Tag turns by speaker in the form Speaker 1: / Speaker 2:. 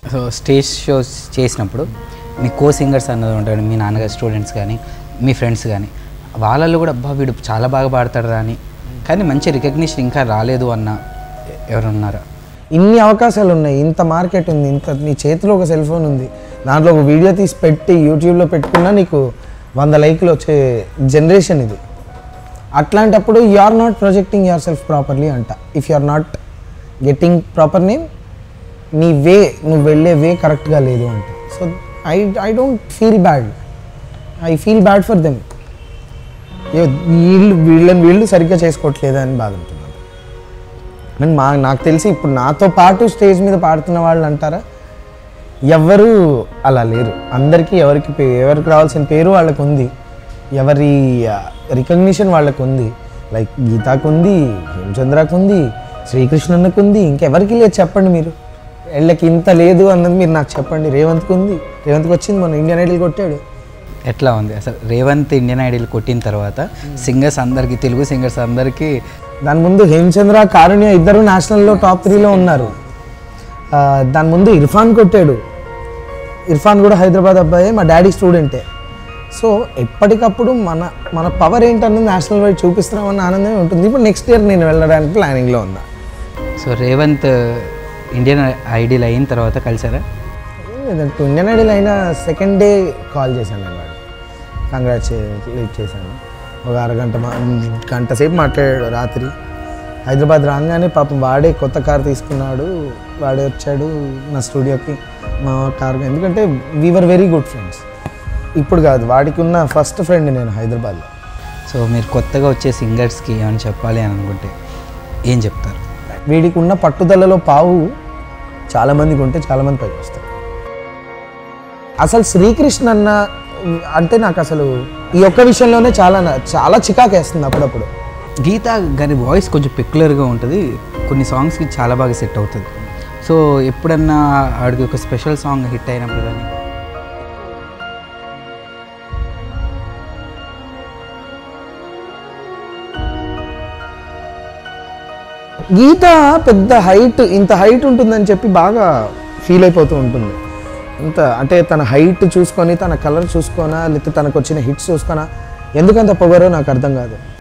Speaker 1: so stage shows చేసినప్పుడు మీ కో singers అన్నది ఉంటాడు మీ నాన్నగారు స్టూడెంట్స్ కానీ మీ ఫ్రెండ్స్ కానీ వాళ్ళల్లో కూడా అబ్బా వీడు చాలా బాగా పాడతాడు రా అని కానీ మంచి రికగ్నిషన్ ఇంకా రాలేదు అన్న ఎవరున్నారా
Speaker 2: ఇన్ని అవకాశాలు ఉన్నాయి ఇంత మార్కెట్ ఉంది ఇంత నీ చేతిలో ఒక సెల్ ఫోన్ ఉంది దాంట్లో ఒక వీడియో తీసి పెట్టి యూట్యూబ్లో పెట్టుకున్నా నీకు వంద లైక్లు వచ్చే జనరేషన్ ఇది అట్లాంటప్పుడు you are not projecting yourself properly అంట if you are not getting proper name నీ వే నువ్వు వెళ్ళే వే కరెక్ట్గా లేదు అంట so I I don't feel bad I feel bad for them వీళ్ళు వీళ్ళని వీళ్ళు సరిగ్గా చేసుకోవట్లేదా అని బాధ ఉంటున్నాను అండ్ మా నాకు తెలిసి ఇప్పుడు నాతో పాటు స్టేజ్ మీద పాడుతున్న వాళ్ళు అంటారా ఎవ్వరు అలా లేరు అందరికీ ఎవరికి పే- ఎవరికి రావాల్సిన పేరు వాళ్ళకు ఉంది ఎవరి రికగ్నిషన్ వాళ్ళకు ఉంది లైక్ గీతాకు ఉంది హేమచంద్రకు ఉంది శ్రీకృష్ణన్నకు ఉంది ఇంకెవరికి లేదు చెప్పండి మీరు వీళ్ళకి ఇంత లేదు అన్నది మీరు నాకు చెప్పండి రేవంత్కి ఉంది రేవంత్కి వచ్చింది మన ఇండియన్ ఐడల్ కొట్టాడు
Speaker 1: ఎట్లా ఉంది అసలు రేవంత్ ఇండియన్ ఐడల్ కొట్టిన తర్వాత సింగర్స్ అందరికీ తెలుగు సింగర్స్ అందరికీ
Speaker 2: దాని ముందు హేమచంద్ర కారుణ్య ఇద్దరు నేషనల్లో టాప్ త్రీలో ఉన్నారు ఆ, దాని ముందు ఇర్ఫాన్ కొట్టాడు ఇర్ఫాన్ కూడా హైదరాబాద్ అబ్బాయి మా డాడీ స్టూడెంటే సో ఎప్పటికప్పుడు మన మన పవర్ ఏంటన్నది నేషనల్ వైడ్ చూపిస్తున్నామన్న ఆనందమే ఉంటుంది ఇప్పుడు నెక్స్ట్ ఇయర్ నేను వెళ్ళడానికి ప్లానింగ్లో ఉన్నా
Speaker 1: సో రేవంత్ ఇండియన్ ఐడల్ అయిన తర్వాత కలిసారా
Speaker 2: లేదంటే ఇండియన్ ఐడల్ అయిన సెకండ్ డే కాల్ చేశాను నేను వాడు కంగ్రాచులేట్ చేశాను ఒక అరగంట మా గంట సేపు మాట్లాడాడు రాత్రి హైదరాబాద్ రాగానే పాపం వాడే కొత్త కార్ తీసుకున్నాడు వాడే వచ్చాడు నా స్టూడియోకి మా కార్ ఎందుకంటే వీఆర్ వెరీ గుడ్ ఫ్రెండ్స్ ఇప్పుడు కాదు వాడికి ఉన్న ఫస్ట్ ఫ్రెండ్ నేను హైదరాబాద్లో
Speaker 1: సో మీరు కొత్తగా వచ్చే సింగర్స్కి ఏమైనా చెప్పాలి అని అనుకుంటే ఏం చెప్తారు
Speaker 2: వీడికి ఉన్న పట్టుదలలో పావు చాలామందికి ఉంటే చాలామంది పైకి వస్తారు అసలు శ్రీకృష్ణ అన్న అంటే నాకు అసలు ఈ ఒక్క విషయంలోనే చాలా నా- చాలా చికాకేస్తుంది అప్పుడప్పుడు
Speaker 1: గీత గారి వాయిస్ కొంచెం పెక్యులర్గా ఉంటుంది కొన్ని సాంగ్స్కి చాలా బాగా సెట్ అవుతుంది సో ఎప్పుడన్నా ఆడికి ఒక స్పెషల్ సాంగ్ హిట్ అయినప్పుడు కానీ
Speaker 2: గీత పెద్ద హైట్ ఇంత హైట్ ఉంటుందని చెప్పి బాగా ఫీల్ అయిపోతూ ఉంటుంది ఇంత అంటే తన హైట్ చూసుకొని తన కలర్ చూసుకోనా లేకపోతే తనకు వచ్చిన హిట్స్ చూసుకోనా ఎందుకంత పొగరో నాకు అర్థం కాదు